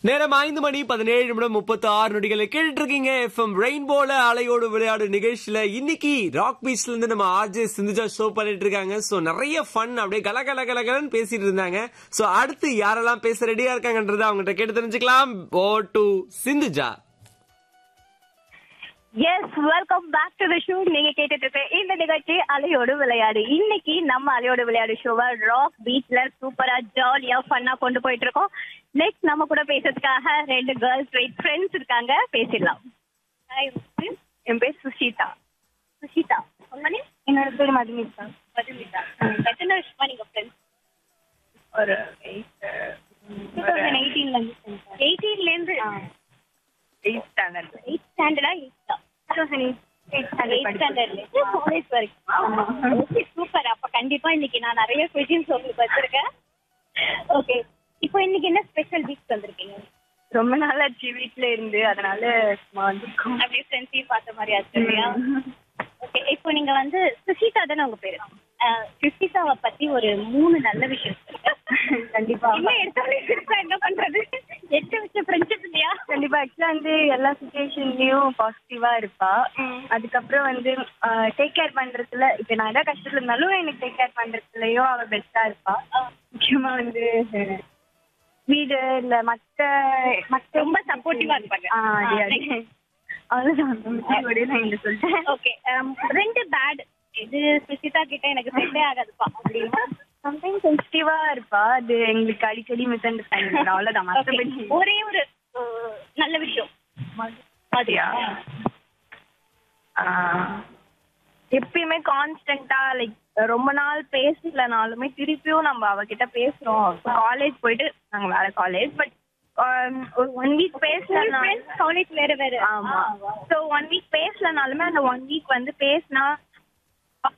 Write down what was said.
நேரம் ஐந்து மணி பதினேழு நிமிடம் முப்பத்தி ஆறு நொடிகளை கேட்டு இருக்கீங்க எஃப்எம் ரெயின்போல அலையோடு விளையாடு நிகழ்ச்சியில இன்னைக்கு ராக் பீச்ல இருந்து நம்ம ஆர்ஜே சிந்துஜா ஷோ பண்ணிட்டு இருக்காங்க சோ நிறைய ஃபன் அப்படியே கல கல கலகலன்னு பேசிட்டு இருந்தாங்க சோ அடுத்து யாரெல்லாம் பேச ரெடியா இருக்காங்கன்றத அவங்ககிட்ட கேட்டு தெரிஞ்சுக்கலாம் ஓ டு Sindhuja yes welcome back to the show நீங்க கேட்டுட்டு இருக்க இந்த நிகழ்ச்சி அலையோடு விளையாடு இன்னைக்கு நம்ம அலையோடு விளையாடு ஷோவை ராக் பீச்ல சூப்பரா ஜாலியா ஃபன்னா கொண்டு போயிட்டு இருக்கோம் நெக்ஸ்ட் நம்ம கூட பேசுறதுக்காக ரெண்டு கேர்ள்ஸ் வெயிட் ஃப்ரெண்ட்ஸ் இருக்காங்க பேசிடலாம் ஹாய் என் பேர் சுஷிதா சுஷிதா உங்க நேம் என்னோட பேர் மதுமிதா மதுமிதா எத்தனை வருஷமா நீங்க ஃப்ரெண்ட்ஸ் ஒரு டூ தௌசண்ட் எயிட்டீன்ல இருந்து எயிட்டீன்ல இருந்து எயிட் ஸ்டாண்டர்ட் எயிட் ஸ்டாண்டர்டா எயிட்டா டூ தௌசண்ட் எயிட் எயிட் ஸ்டாண்டர்ட்ல இருந்து காலேஜ் வரைக்கும் ஓகே சூப்பர் அப்ப கண்டிப்பா இன்னைக்கு நான் நிறைய கொஸ்டின்ஸ் உங்களுக்கு வச்சிருக்கேன் ஓகே இப்போ இன்னைக்கு என்ன ஸ்பெஷல் வீக் வந்திருக்கீங்க ரொம்ப நாள் ஆச்சு வீட்ல இருந்து அதனால சும்மா வந்திருக்கோம் அப்படியே ஃப்ரெண்ட்ஸையும் பார்த்த மாதிரி ஆச்சு இல்லையா ஓகே இப்போ நீங்க வந்து சுஷிதா தானே உங்க பேரு அஹ், சுஷிதாவை பத்தி ஒரு மூணு நல்ல விஷயம் சொல்லுங்க. கண்டிப்பா என்ன எடுத்தாலும் சிரிச்சா என்ன பண்றது எட்டு விஷயம் ஃப்ரெண்ட்ஷிப் இல்லையா கண்டிப்பா ஆக்சுவலா வந்து எல்லா சுச்சுவேஷன்லயும் பாசிட்டிவா இருப்பா அதுக்கப்புறம் வந்து டேக் கேர் பண்றதுல இப்ப நான் ஏதாவது கஷ்டத்துல இருந்தாலும் எனக்கு டேக் கேர் பண்றதுலயும் அவ பெஸ்டா இருப்பா முக்கியமா வந்து வீடு இல்ல மத்த மத்த ரொம்ப சப்போர்ட்டிவா இருப்பாங்க ஆ, அதே, அதே. அவ்வளவுதான் மத்தபடி நான் இங்க சொல்லிட்டேன் ஓகே ரெண்டு பேட் இது சுஷிதா கிட்ட எனக்கு செட்டே ஆகாதுப்பா அப்படின்னா சம்டைம் சென்சிட்டிவா இருப்பா அது எங்களுக்கு அடிக்கடி மிஸ் அண்டர்ஸ்டாண்டிங் அவ்வளவுதான் Okay. மத்தபடி ஒரே ஒரு அஹ், நல்ல விஷயம் மாதிரியா எப்பயுமே கான்ஸ்டன்டா லைக் ரொம்ப நாள் பேசலனாலுமே திருப்பியும் நம்ம அவகிட்ட பேசுறோம் காலேஜ் போயிட்டு நாங்க வேற காலேஜ் பட் ஒரு ஒன் வீக் பேசலனாலும் காலேஜ் வேற வேற ஆமா ஸோ ஒன் வீக் பேசலனாலுமே அந்த ஒன் வீக் வந்து பேசினா